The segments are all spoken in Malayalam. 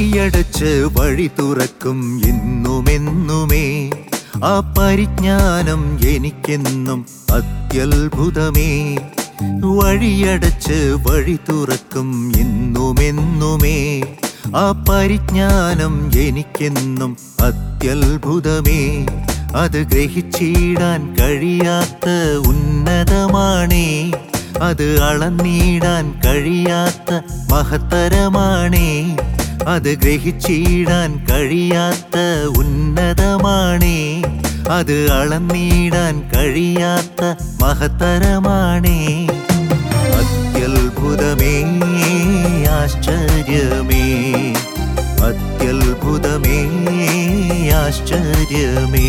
വഴിയടച്ച് വഴി തുറക്കും എന്നുമെന്നുമേ ആ പരിജ്ഞാനം എനിക്കെന്നും അത്യത്ഭുതമേ വഴിയടച്ച് വഴി തുറക്കും എന്നുമെന്നുമേ ആ പരിജ്ഞാനം എനിക്കെന്നും അത്യത്ഭുതമേ അത് ഗ്രഹിച്ചിടാൻ കഴിയാത്ത ഉന്നതമാണേ അത് അളന്നിടാൻ കഴിയാത്ത മഹത്തരമാണേ അത് ഗ്രഹിച്ചിടാൻ കഴിയാത്ത ഉന്നതമാണേ അത് അളന്നിടാൻ കഴിയാത്ത മഹത്തരമാണേ അത്യത്ഭുതമേ ആശ്ചര്യമേ അത്യത്ഭുതമേ ആശ്ചര്യമേ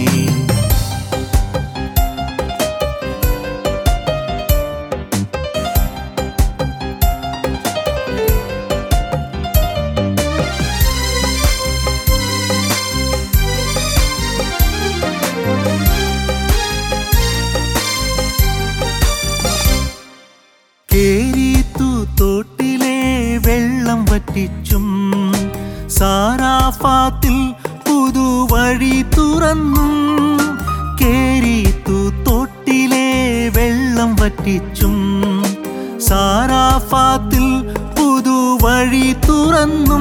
കേരീത്തു തോട്ടിലെ വെള്ളം വറ്റിച്ചും സാരാഫാത്തിൽ പുതുവഴി തുറന്നും കേരീത്തു തോട്ടിലെ വെള്ളം വറ്റിച്ചും സാരാഫാത്തിൽ പുതുവഴി തുറന്നും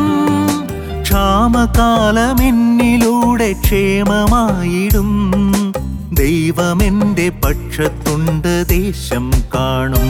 ക്ഷാമകാലമെന്നിലൂടെ ക്ഷേമമായിടും ദൈവമെന്റെ പക്ഷത്തുണ്ട് ദേശം കാണും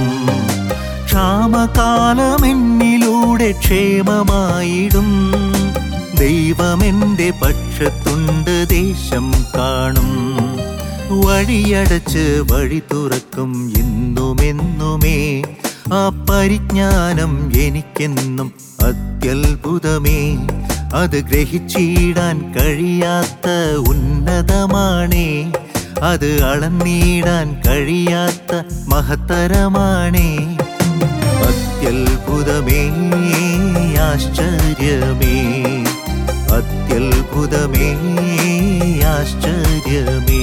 ക്ഷാമകാലമെന്നിലൂടെ ക്ഷേമമായിടും ദൈവമെന്റെ പക്ഷത്തുണ്ട് ദേശം കാണും വഴിയടച്ച് വഴി തുറക്കും എന്നുമെന്നുമേ ആ പരിജ്ഞാനം എനിക്കെന്നും അത്യത്ഭുതമേ അത് ഗ്രഹിച്ചിടാൻ കഴിയാത്ത ഉന്നതമാണേ അത് അളന്നിടാൻ കഴിയാത്ത മഹത്തരമാണേ അത്യത്ഭുതമേ ആശ്ചര്യമേ അത്യത്ഭുതമേ ആശ്ചര്യമേ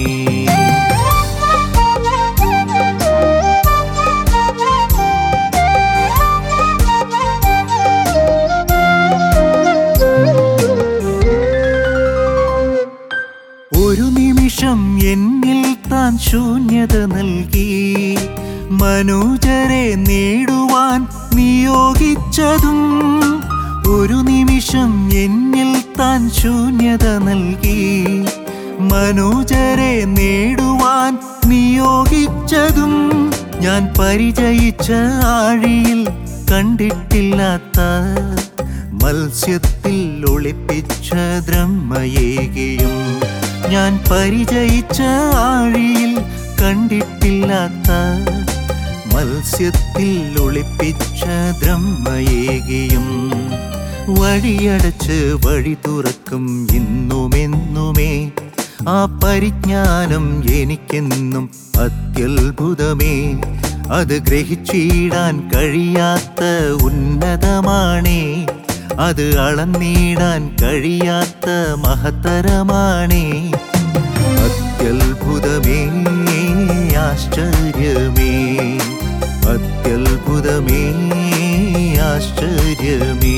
ഒരു നിമിഷം എന്നിൽ താൻ ശൂന്യത നൽകി മനുജരെ നേടുവാൻ നിയോഗിച്ചതും ഒരു നിമിഷം എന്നിൽ താൻ ശൂന്യത നൽകി മനുജരെ നേടുവാൻ നിയോഗിച്ചതും ഞാൻ പരിചയിച്ച ആഴിയിൽ കണ്ടിട്ടില്ലാത്ത മത്സ്യത്തിൽ ഒളിപ്പിച്ച ദ്രഹ്മയേകിയും ഞാൻ പരിചയിച്ച ആഴിയിൽ കണ്ടിട്ടില്ലാത്ത മത്സ്യത്തിൽ ഒളിപ്പിച്ച ദ്രഹ്മയേകിയും വഴിയടച്ച് വഴി തുറക്കും ഇന്നുമെന്നുമേ ആ പരിജ്ഞാനം എനിക്കെന്നും അത്യത്ഭുതമേ അത് ഗ്രഹിച്ചിടാൻ കഴിയാത്ത ഉന്നതമാണേ അത് അളന്നിടാൻ കഴിയാത്ത മഹത്തരമാണേ അത്യത്ഭുതമേ ആശ്ചര്യമേ അത്യത്ഭുതമേ ആശ്ചര്യമേ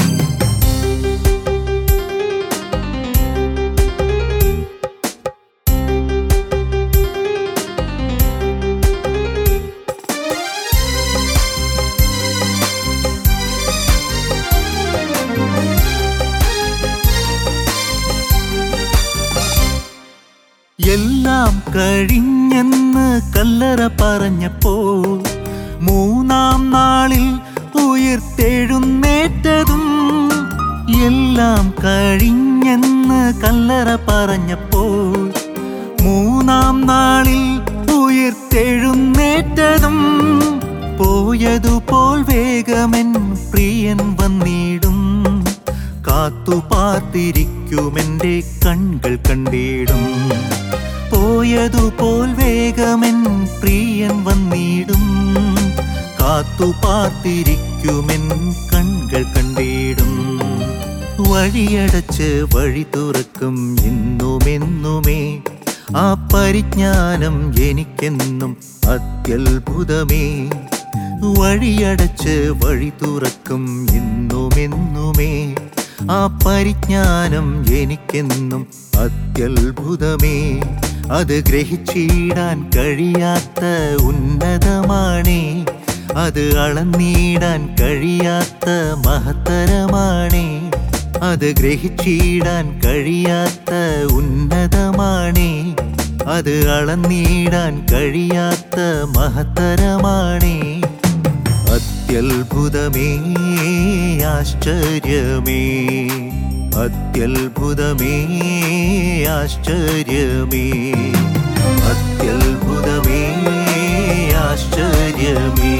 എല്ലാം കഴിഞ്ഞെന്ന് കല്ലറ പറഞ്ഞപ്പോൾ മൂന്നാം നാളിൽ ഉയർത്തെഴുന്നേറ്റതും എല്ലാം കഴിഞ്ഞെന്ന് കല്ലറ പറഞ്ഞപ്പോൾ മൂന്നാം നാളിൽ ഉയർത്തെഴുന്നേറ്റതും പോയതുപോൽ വേഗമെൻ പ്രിയൻ വന്നിടും കാത്തു പാർത്തിരിക്കുമെന്റെ കൺകൾ കണ്ടിടും പോയതുപോൽ വേഗമെൻ പ്രിയൻ വന്നിടും കാത്തു പാർത്തിരിക്കുമെൻ കൺകൾ കണ്ടിടും വഴിയടച്ച് വഴി തുറക്കും എന്നുമെന്നുമേ ആ പരിജ്ഞാനം എനിക്കെന്നും അത്യത്ഭുതമേ വഴിയടച്ച് വഴി തുറക്കും എന്നുമെന്നുമേ ആ പരിജ്ഞാനം എനിക്കെന്നും അത്യത്ഭുതമേ അത് ഗ്രഹിച്ചിടാൻ കഴിയാത്ത ഉന്നതമാണേ അത് അളന്നിടാൻ കഴിയാത്ത മഹത്തരമാണേ അത് ഗ്രഹിച്ചിടാൻ കഴിയാത്ത ഉന്നതമാണേ അത് അളന്നിടാൻ കഴിയാത്ത മഹത്തരമാണേ അത്യത്ഭുതമേ ആശ്ചര്യമേ അത്യത്ഭുതമേ ആശ്ചര്യമേ അത്യത്ഭുതമേ ആശ്ചര്യമേ